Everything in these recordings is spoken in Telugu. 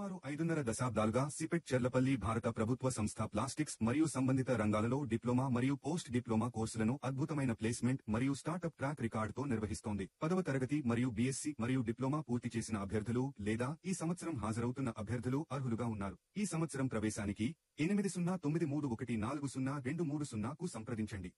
సుమారు ఐదున్నర దశాబ్దాలుగా సిపెట్ చెర్లపల్లి భారత ప్రభుత్వ సంస్థ ప్లాస్టిక్స్ మరియు సంబంధిత రంగాలలో డిప్లొమా మరియు పోస్ట్ డిప్లొమా కోర్సులను అద్భుతమైన ప్లేస్మెంట్ మరియు స్టార్టప్ ట్రాక్ రికార్డుతో నిర్వహిస్తోంది పదవ తరగతి మరియు బీఎస్సీ మరియు డిప్లొమా పూర్తి చేసిన అభ్యర్థులు లేదా ఈ సంవత్సరం హాజరవుతున్న అభ్యర్థులు అర్హులుగా ఉన్నారు ఈ సంవత్సరం ప్రవేశానికి ఎనిమిది సున్నా తొమ్మిది మూడు ఒకటి నాలుగు సున్నా రెండు మూడు సున్నాకు సంప్రదించండి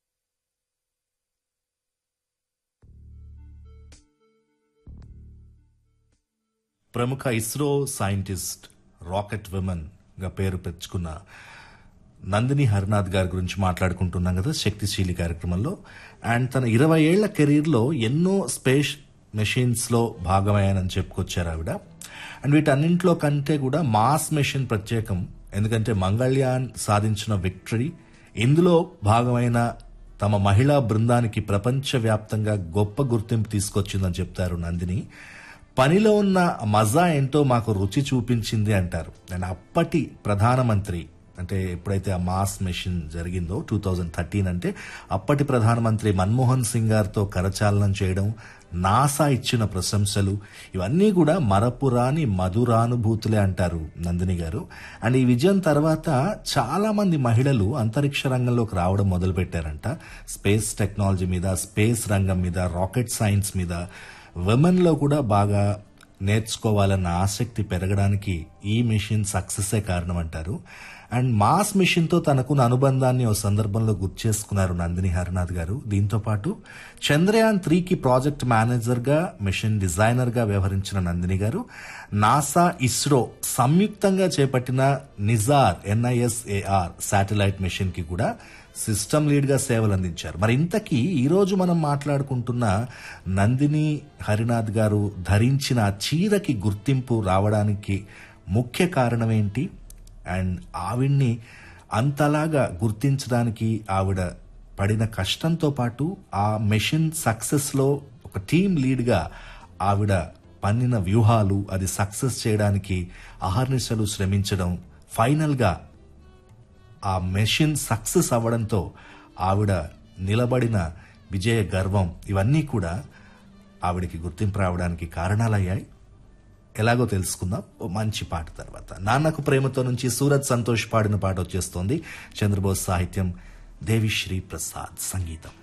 ప్రముఖ ఇస్రో సైంటిస్ట్ రాకెట్ విమెన్ గా పేరు పెంచుకున్న నందిని హరినాథ్ గారి గురించి మాట్లాడుకుంటున్నాం కదా శక్తిశీలి కార్యక్రమంలో అండ్ తన ఇరవై ఏళ్ల కెరీర్లో ఎన్నో స్పేస్ మెషిన్స్ లో భాగమయ్యానని చెప్పుకొచ్చారు ఆవిడ అండ్ వీటన్నింటిలో కంటే కూడా మాస్ మెషిన్ ప్రత్యేకం ఎందుకంటే మంగళ్యాన్ సాధించిన విక్టరీ ఇందులో భాగమైన తమ మహిళా బృందానికి ప్రపంచవ్యాప్తంగా గొప్ప గుర్తింపు తీసుకొచ్చిందని చెప్తారు నందిని పనిలో ఉన్న మజా ఏంటో మాకు రుచి చూపించింది అంటారు అండ్ అప్పటి ప్రధానమంత్రి అంటే ఎప్పుడైతే ఆ మాస్ మెషిన్ జరిగిందో టూ థౌజండ్ థర్టీన్ అంటే అప్పటి ప్రధానమంత్రి మన్మోహన్ సింగ్ గారితో కరచాలనం చేయడం నాసా ఇచ్చిన ప్రశంసలు ఇవన్నీ కూడా మరపురాని మధురానుభూతులే అంటారు నందిని గారు అండ్ ఈ విజయం తర్వాత చాలా మంది మహిళలు అంతరిక్ష రంగంలోకి రావడం మొదలుపెట్టారంట స్పేస్ టెక్నాలజీ మీద స్పేస్ రంగం మీద రాకెట్ సైన్స్ మీద విమెన్ లో కూడా బాగా నేర్చుకోవాలన్న ఆసక్తి పెరగడానికి ఈ మిషన్ సక్సెసే కారణం అంటారు అండ్ మాస్ మిషన్ తో తనకున్న అనుబంధాన్ని ఓ సందర్భంలో గుర్తు చేసుకున్నారు నందిని హరినాథ్ గారు దీంతో పాటు చంద్రయాన్ త్రీకి ప్రాజెక్ట్ మేనేజర్ గా మిషన్ డిజైనర్ గా వ్యవహరించిన నందిని గారు నాసా ఇస్రో సంయుక్తంగా చేపట్టిన నిజార్ ఎన్ఐఎస్ఏఆర్ శాటిలైట్ మిషన్ కి కూడా సిస్టమ్ లీడ్ గా సేవలు అందించారు మరి ఇంతకీ ఈ రోజు మనం మాట్లాడుకుంటున్న నందిని హరినాథ్ గారు ధరించిన ఆ చీరకి గుర్తింపు రావడానికి ముఖ్య కారణం ఏంటి అండ్ ఆవిడ్ని అంతలాగా గుర్తించడానికి ఆవిడ పడిన కష్టంతో పాటు ఆ మెషిన్ సక్సెస్ లో ఒక టీమ్ లీడ్ గా ఆవిడ పన్నిన వ్యూహాలు అది సక్సెస్ చేయడానికి అహర్నిశలు శ్రమించడం ఫైనల్ గా ఆ మెషిన్ సక్సెస్ అవ్వడంతో ఆవిడ నిలబడిన విజయ గర్వం ఇవన్నీ కూడా ఆవిడకి గుర్తింపు రావడానికి కారణాలయ్యాయి ఎలాగో తెలుసుకుందాం ఓ మంచి పాట తర్వాత నాన్నకు ప్రేమతో నుంచి సూరత్ సంతోష్ పాడిన పాట వచ్చేస్తోంది చంద్రబోస్ సాహిత్యం దేవిశ్రీ ప్రసాద్ సంగీతం